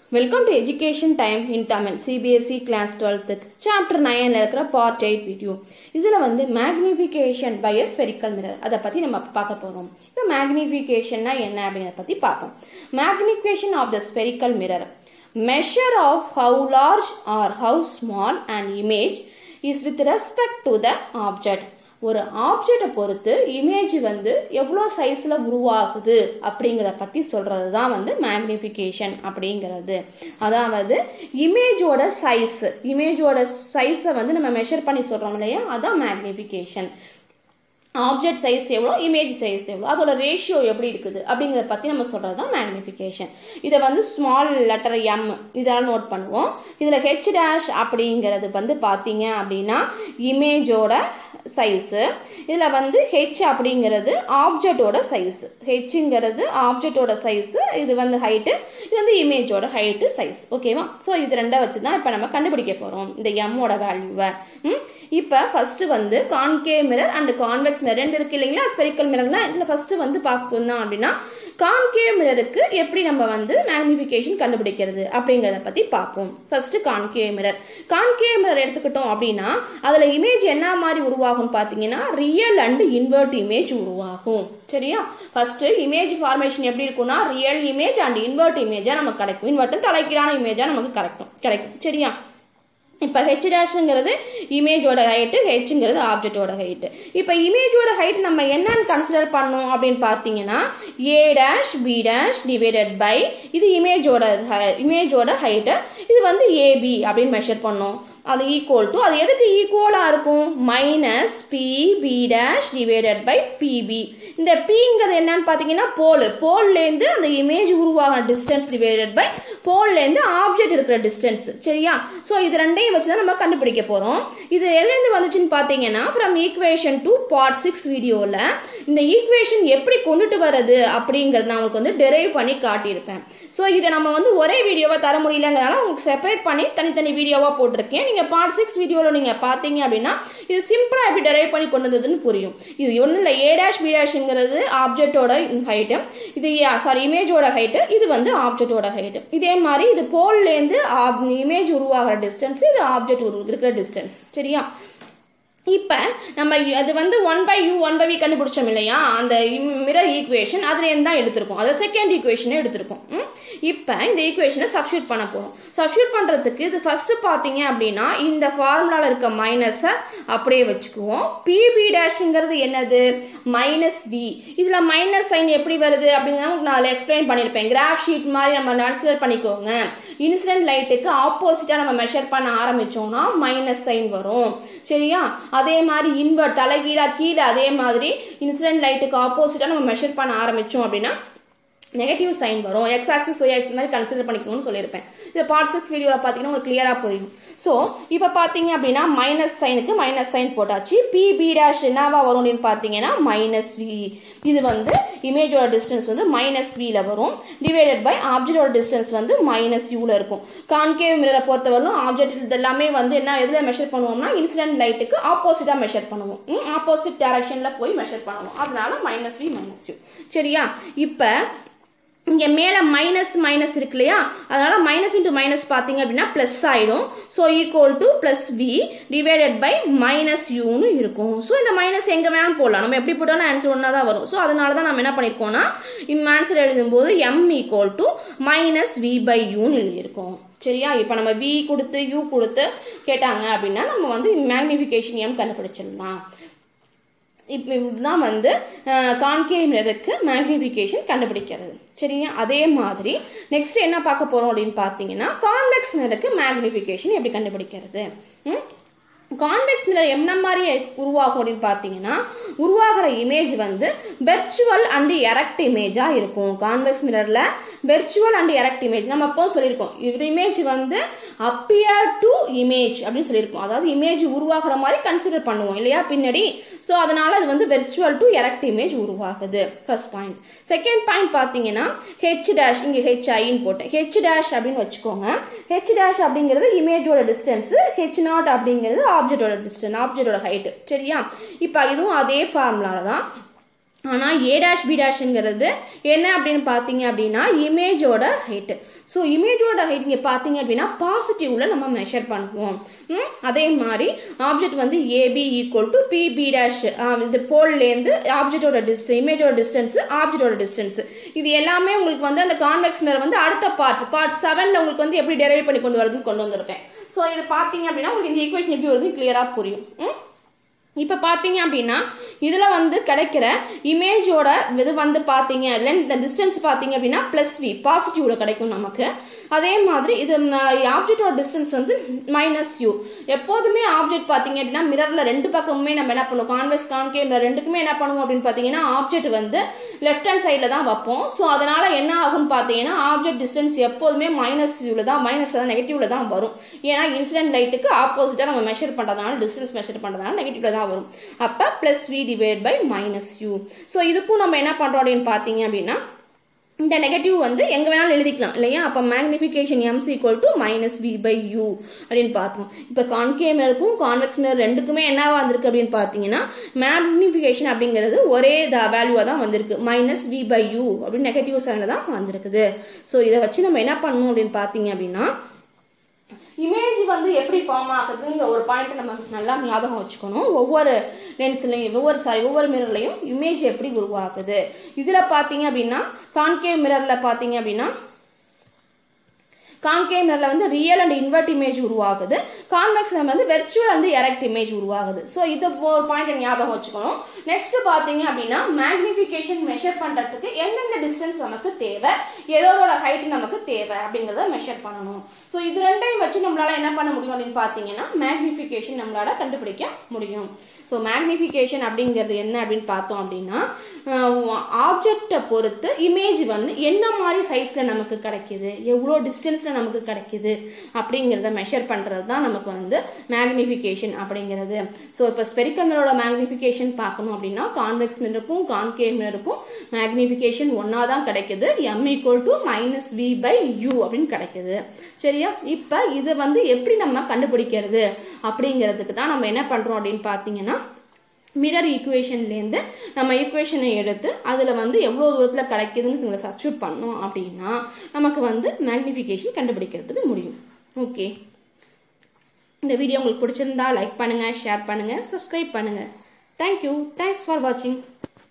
welcome to education time in Tamil CBSE class டுவெல்த்துக்கு chapter நைனில் இருக்கிற பார்ட் எயிட் வீடியோ இதில் வந்து magnification by a spherical mirror அதை பற்றி நம்ம பார்க்க போகிறோம் இப்போ மேக்னிஃபிகேஷன்னா என்ன அப்படிங்கிறத பற்றி பார்ப்போம் magnification of the spherical mirror measure of how large or how small and image is with respect to the object ஒரு ஆப்ஜெக்டை பொறுத்து இமேஜ் வந்து எவ்வளோ சைஸில் உருவாகுது அப்படிங்கிறத பற்றி சொல்கிறது தான் வந்து மேக்னிஃபிகேஷன் அப்படிங்கிறது அதாவது இமேஜோட சைஸ் இமேஜோட சைஸை வந்து நம்ம மெஷர் பண்ணி சொல்கிறோம் இல்லையா அதான் மேக்னிஃபிகேஷன் ஆப்ஜெக்ட் சைஸ் எவ்வளோ இமேஜ் சைஸ் எவ்வளோ அதோட ரேஷியோ எப்படி இருக்குது அப்படிங்கிறத பற்றி நம்ம சொல்கிறது தான் மேக்னிஃபிகேஷன் இதை வந்து ஸ்மால் லெட்டர் எம் இதெல்லாம் நோட் பண்ணுவோம் இதில் ஹெச் டேஷ் அப்படிங்கிறது வந்து பார்த்தீங்க அப்படின்னா இமேஜோட சைஸு இதில் வந்து ஹெச் அப்படிங்கிறது ஆப்ஜெக்டோட சைஸு ஹெச்ங்கிறது ஆப்ஜெக்டோட சைஸு இது வந்து ஹைட்டு இது வந்து இமேஜோட ஹைட்டு சைஸ் ஓகேவா ஸோ இது ரெண்டை வச்சு தான் இப்போ நம்ம கண்டுபிடிக்க போகிறோம் இந்த எம்மோட வேல்யூவை இப்போ ஃபஸ்ட்டு வந்து concave mirror and convex mirror ரெண்டு இருக்கு இல்லைங்களா ஸ்பெரிக்கல் மிரர்னா இதில் ஃபஸ்ட்டு வந்து பார்க்கணும் அப்படின்னா கான்கேவ் மிரருக்கு எப்படி நம்ம வந்து மேக்னிஃபிகேஷன் கண்டுபிடிக்கிறது அப்படிங்கிறத பற்றி பார்ப்போம் first concave mirror concave mirror எடுத்துக்கிட்டோம் அப்படின்னா அதில் இமேஜ் என்ன மாதிரி உருவாகும் பார்த்தீங்கன்னா ரியல் அண்ட் இன்வெர்ட் இமேஜ் உருவாகும் சரியா ஃபர்ஸ்ட் இமேஜ் ஃபார்மேஷன் எப்படி இருக்கும்னா ரியல் இமேஜ் அண்ட் இன்வெர்ட் இமேஜாக நமக்கு கிடைக்கும் இன்வெர்ட் தலைக்கீழான இமேஜாக நமக்கு கிடைக்கும் கிடைக்கும் சரியா இப்போ ஹெச் டேஷுங்கிறது இமேஜோட ஹைட்டு ஹெச்ங்கிறது ஆப்ஜெக்டோட ஹைட்டு இப்போ இமேஜோட ஹைட் நம்ம என்னன்னு கன்சிடர் பண்ணோம் அப்படின்னு பார்த்தீங்கன்னா A dash B dash divided by இது இமேஜோட இமேஜோட ஹைட்டு இது வந்து ஏபி அப்படின்னு மெஷர் பண்ணோம் அது ஈக்குவல் டு அது எதுக்கு ஈக்குவலாக இருக்கும் minus B B dash divided by B B இந்த பிங்கிறது என்னன்னு பார்த்தீங்கன்னா போல் போல்லேருந்து அந்த இமேஜ் உருவாகின டிஸ்டன்ஸ் டிவைடட் பை போல்லேருந்து ஆப்ஜெக்ட் இருக்கிற டிஸ்டன்ஸ் சரியா ஸோ இது ரெண்டையும் வச்சு தான் நம்ம கண்டுபிடிக்க போகிறோம் இது எதுலேருந்து வந்துச்சுன்னு பார்த்தீங்கன்னா from equation to part six வீடியோவில் இந்த ஈக்குவேஷன் எப்படி கொண்டுட்டு வர்றது அப்படிங்கிறது நான் உங்களுக்கு வந்து டெரைவ் பண்ணி காட்டியிருப்பேன் ஸோ இதை நம்ம வந்து ஒரே வீடியோவாக தர முடியலங்கிறனால உங்களுக்கு செப்பரேட் பண்ணி தனித்தனி வீடியோவாக போட்டிருக்கேன் நீங்கள் பார்ட் சிக்ஸ் வீடியோவில் நீங்கள் பார்த்தீங்க அப்படின்னா இது சிம்பிளாக எப்படி டெரைவ் பண்ணி கொண்டு வந்ததுன்னு புரியும் இது ஒன்றும் இல்லை ஏ டேஷ் பி டேஷ்ங்கிறது ஆப்ஜெக்டோட ஹைட்டு இது சாரி இமேஜோட ஹைட்டு இது வந்து ஆப்ஜெக்டோட ஹைட்டு இதே மாதிரி இது போல்லேருந்து இமேஜ் உருவாகிற டிஸ்டன்ஸ் இது ஆப்ஜெக்ட் இருக்கிற டிஸ்டன்ஸ் சரியா இப்போ நம்ம அது வந்து one by U one by V கண்டுபிடிச்சோம் இல்லையா அந்த மிரர் ஈக்குவேஷன் அதுலேருந்து தான் எடுத்திருக்கோம் அதை செகண்ட் ஈக்குவேஷனை எடுத்திருக்கோம் இப்போ இந்த ஈக்குவேஷனை சப்ஸ்டியூட் பண்ண போகிறோம் சப்ஸ்டியூட் பண்ணுறதுக்கு இது ஃபஸ்ட்டு பார்த்தீங்க அப்படின்னா இந்த ஃபார்முலாவில் இருக்க மைனஸை அப்படியே வச்சுக்குவோம் பிபி டேஷுங்கிறது என்னது மைனஸ் வி இதில் மைனஸ் சைன் எப்படி வருது அப்படிங்கிறத நான் எக்ஸ்பிளைன் பண்ணியிருப்பேன் கிராஃப் ஷீட் மாதிரி நம்ம கன்சிடர் பண்ணிக்கோங்க இன்சிடென்ட் லைட்டுக்கு ஆப்போசிட்டாக நம்ம மெஷர் பண்ண ஆரம்பித்தோம்னா மைனஸ் சைன் வரும் சரியா அதே மாதிரி இன்வெர்ட் தலைகீழா கீழே அதே மாதிரி இன்சிடென்ட் லைட்டுக்கு ஆப்போசிட்டாக நம்ம மெஷர் பண்ண ஆரம்பித்தோம் அப்படின்னா நெகட்டிவ் சைன் வரும் எக்ஸ் ஆக்சிஸ் ஒய் ஆக்சிஸ் மாதிரி கன்சிடர் பண்ணிக்கணும்னு சொல்லியிருப்பேன் இது பார்ட் சிக்ஸ் வீடியோவில் பார்த்தீங்கன்னா உங்களுக்கு கிளியராக புரியும் ஸோ இப்போ பார்த்தீங்க அப்படின்னா மைனஸ் சைனுக்கு மைனஸ் சைன் போட்டாச்சு பி பி டேஷ் என்னவா வரும் அப்படின்னு பார்த்தீங்கன்னா மைனஸ் வி இது வந்து இமேஜோட டிஸ்டன்ஸ் வந்து மைனஸ் வியில் வரும் டிவைடட் பை ஆப்ஜெக்டோட டிஸ்டன்ஸ் வந்து மைனஸ் யூவில் இருக்கும் கான்கேவ் மிரரை பொறுத்தவரைக்கும் ஆப்ஜெக்ட் இது எல்லாமே வந்து என்ன எதில் மெஷர் பண்ணுவோம்னா இன்சிடென்ட் லைட்டுக்கு ஆப்போசிட்டாக மெஷர் பண்ணுவோம் ஆப்போசிட் டைரக்ஷனில் போய் மெஷர் பண்ணுவோம் அதனால மைனஸ் வி மைனஸ் யூ சரியா இப்போ இங்கே மேலே மைனஸ் மைனஸ் இருக்கு இல்லையா அதனால் மைனஸ் இன்ட்டு மைனஸ் பார்த்தீங்க அப்படின்னா ப்ளஸ் ஆகிடும் so equal to plus V divided by minus யூன்னு இருக்கும் ஸோ இந்த மைனஸ் எங்கே வேணாலும் போடலாம் நம்ம எப்படி போட்டாலும் ஆன்சர் ஒன்றா தான் வரும் ஸோ அதனால தான் நம்ம என்ன பண்ணியிருக்கோம்னா இந்த ஆன்சர் எழுதும்போது M equal to minus V by யூன்னு எழுதியிருக்கோம் சரியா இப்போ நம்ம வி கொடுத்து யூ கொடுத்து கேட்டாங்க அப்படின்னா நம்ம வந்து மேக்னிஃபிகேஷன் எம் கண்டுபிடிச்சிடலாம் இப்போ இதுதான் வந்து கான்கேவ் மிரருக்கு மேக்னிஃபிகேஷன் கண்டுபிடிக்கிறது சரிங்க அதே மாதிரி நெக்ஸ்ட் என்ன பார்க்க போகிறோம் அப்படின்னு பார்த்தீங்கன்னா கான்வெக்ஸ் மிரருக்கு மேக்னிஃபிகேஷன் எப்படி கண்டுபிடிக்கிறது கான்வெக்ஸ் மிரர் என்ன மாதிரி உருவாகும் அப்படின்னு பார்த்தீங்கன்னா உருவாகிற இமேஜ் வந்து வெர்ச்சுவல் அண்ட் எரக்ட் இமேஜாக இருக்கும் கான்வெக்ஸ் மிரரில் வெர்ச்சுவல் அண்ட் எரக்ட் இமேஜ் நம்ம அப்போ சொல்லியிருக்கோம் இவர் இமேஜ் வந்து அப்பியர் டு இமேஜ் அப்படின்னு சொல்லியிருக்கோம் அதாவது இமேஜ் உருவாகிற மாதிரி கன்சிடர் பண்ணுவோம் இல்லையா பின்னாடி ஸோ அதனால அது வந்து வெர்ச்சுவல் டு எரக்ட் இமேஜ் உருவாகுது ஃபர்ஸ்ட் பாயிண்ட் செகண்ட் பாயிண்ட் பார்த்தீங்கன்னா ஹெச் டேஷ் இங்கே ஹெச் ஐன்னு போட்டேன் ஹெச் டேஷ் அப்படின்னு வச்சுக்கோங்க ஹெச் டேஷ் அப்படிங்கிறது இமேஜோட டிஸ்டன்ஸ் ஹெச் நாட் அப்படிங்கிறது ஆப்ஜெக்டோட டிஸ்டன்ஸ் ஆப்ஜெக்டோட ஹைட்டு சரியா இப்போ இதுவும் அதே ஃபார்முலால தான் ஆனால் ஏ டேஷ் பி டேஷுங்கிறது என்ன அப்படின்னு பார்த்தீங்க அப்படின்னா இமேஜோட ஹைட்டு ஸோ இமேஜோட ஹைட் இங்கே பார்த்தீங்க அப்படின்னா பாசிட்டிவ்ல நம்ம மெஷர் பண்ணுவோம் ம், அதே மாதிரி ஆப்ஜெக்ட் வந்து A B equal to B B dash இது போல்லேருந்து ஆப்ஜெக்டோட டிஸ்டன்ஸ் இமேஜோட டிஸ்டன்ஸ் ஆப்ஜெக்டோட டிஸ்டன்ஸ் இது எல்லாமே உங்களுக்கு வந்து அந்த கான்வெக்ஸ் மேல வந்து அடுத்த பார்ட் பார்ட் செவன்ல உங்களுக்கு வந்து எப்படி டெரைவ் பண்ணி கொண்டு வரதுன்னு கொண்டு வந்திருக்கேன் ஸோ இது பார்த்தீங்க அப்படின்னா உங்களுக்கு இந்த ஈக்குவேஷன் எப்படி வருதுன்னு கிளியராக புரியும் ம் இப்போ பார்த்தீங்க அப்படின்னா இதில் வந்து கிடைக்கிற இமேஜோட இது வந்து பார்த்தீங்க லென்த் இந்த டிஸ்டன்ஸ் பார்த்தீங்க அப்படின்னா ப்ளஸ் வி பாசிட்டிவ்ல கிடைக்கும் நமக்கு அதே மாதிரி இது ஆப்ஜெக்டோட டிஸ்டன்ஸ் வந்து மைனஸ் யூ எப்போதுமே ஆப்ஜெக்ட் பார்த்தீங்க அப்படின்னா மிரரில் ரெண்டு பக்கமுமே நம்ம என்ன பண்ணுவோம் கான்வெக்ஸ் கான்கேவ் ரெண்டுக்குமே என்ன பண்ணுவோம் அப்படின்னு பார்த்தீங்கன்னா ஆப்ஜெக்ட் வந்து லெஃப்ட் ஹேண்ட் சைடில் தான் வைப்போம் ஸோ அதனால என்ன ஆகும்னு பார்த்தீங்கன்னா ஆப்ஜெக்ட் டிஸ்டன்ஸ் எப்போதுமே மைனஸ் யூவில் தான் மைனஸ் தான் நெகட்டிவ்ல தான் வரும் ஏன்னா இன்சிடென்ட் லைட்டுக்கு ஆப்போசிட்டாக நம்ம மெஷர் பண்ணுறதுனால டிஸ்டன்ஸ் மெஷர் பண்ணுறதுனால நெகட்டிவ்ல தான் வரும் அப்போ plus V divide by minus U so இதுக்கும் நம்ம என்ன பண்ணுறோம் அப்படின்னு பார்த்தீங்க அப்படின்னா இந்த நெகட்டிவ் வந்து எங்க வேணாலும் எழுதிக்கலாம் இல்லையா அப்போ magnification Ms equal to minus V by U அப்படின்னு பார்த்தோம் இப்போ கான்கே மிரருக்கும் கான்வெக்ஸ் மிரர் ரெண்டுக்குமே என்னவா வந்திருக்கு அப்படின்னு பார்த்தீங்கன்னா மேக்னிஃபிகேஷன் அப்படிங்கிறது ஒரே வேல்யூவாக தான் வந்திருக்கு மைனஸ் வி பை யூ அப்படின்னு நெகட்டிவ் சைனில் தான் வந்திருக்குது ஸோ இதை வச்சு நம்ம என்ன பண்ணணும் அப்படின்னு பார்த்தீங்க அப்படின்னா இமேஜ் வந்து எப்படி ஃபார்ம் ஆகுதுங்கிற ஒரு பாயிண்ட் நம்ம நல்லா ஞாபகம் வச்சுக்கணும் ஒவ்வொரு லென்ஸ்லையும் ஒவ்வொரு சாரி ஒவ்வொரு மிரர்லையும் இமேஜ் எப்படி உருவாகுது இதில் பார்த்தீங்க அப்படின்னா கான்கேவ் மிரரில் பார்த்தீங்க அப்படின்னா கான்கேவ் மிரர்ல வந்து ரியல் அண்ட் இன்வெர்ட் இமேஜ் உருவாகுது கான்வெக்ஸ் வந்து வெர்ச்சுவல் அண்ட் எரக்ட் இமேஜ் உருவாகுது ஸோ இது ஒரு பாயிண்ட் ஞாபகம் வச்சுக்கணும் நெக்ஸ்ட் பார்த்தீங்க அப்படின்னா மேக்னிஃபிகேஷன் மெஷர் பண்ணுறதுக்கு எந்தெந்த டிஸ்டன்ஸ் நமக்கு தேவை எதோட ஹைட் நமக்கு தேவை அப்படிங்கிறத மெஷர் பண்ணணும் ஸோ இது ரெண்டையும் வச்சு நம்மளால என்ன பண்ண முடியும் அப்படின்னு பார்த்தீங்கன்னா மேக்னிஃபிகேஷன் நம்மளால கண்டுபிடிக்க முடியும் ஸோ மேக்னிஃபிகேஷன் அப்படிங்கிறது என்ன அப்படின்னு பார்த்தோம் அப்படின்னா ஆப்ஜெக்டை பொறுத்து இமேஜ் வந்து என்ன மாதிரி சைஸில் நமக்கு கிடைக்குது எவ்வளோ டிஸ்டன்ஸில் நமக்கு கிடைக்குது அப்படிங்கிறத மெஷர் பண்ணுறது தான் நமக்கு வந்து மேக்னிஃபிகேஷன் அப்படிங்கிறது ஸோ இப்போ ஸ்பெரிக்கல் மிரரோட மேக்னிஃபிகேஷன் பார்க்கணும் அப்படின்னா கான்வெக்ஸ் மிரருக்கும் கான்கேவ் மிரருக்கும் மேக்னிஃபிகேஷன் ஒன்றா தான் கிடைக்குது M equal to minus V by U அப்படின்னு கிடைக்குது சரியா இப்போ இது வந்து எப்படி நம்ம கண்டுபிடிக்கிறது அப்படிங்கிறதுக்கு தான் நம்ம என்ன பண்ணுறோம் அப்படின்னு பார்த்தீங்கன்னா மிரர் ஈக்குவேஷன்லேருந்து நம்ம ஈக்குவேஷனை எடுத்து அதில் வந்து எவ்வளோ தூரத்தில் கிடைக்குதுன்னு சில சப்ஸ்டியூட் பண்ணோம் அப்படின்னா நமக்கு வந்து மேக்னிஃபிகேஷன் கண்டுபிடிக்கிறதுக்கு முடியும் ஓகே இந்த வீடியோ உங்களுக்கு பிடிச்சிருந்தா லைக் பண்ணுங்கள் ஷேர் பண்ணுங்கள் சப்ஸ்கிரைப் பண்ணுங்கள் தேங்க்யூ தேங்க்ஸ் ஃபார் வாட்சிங்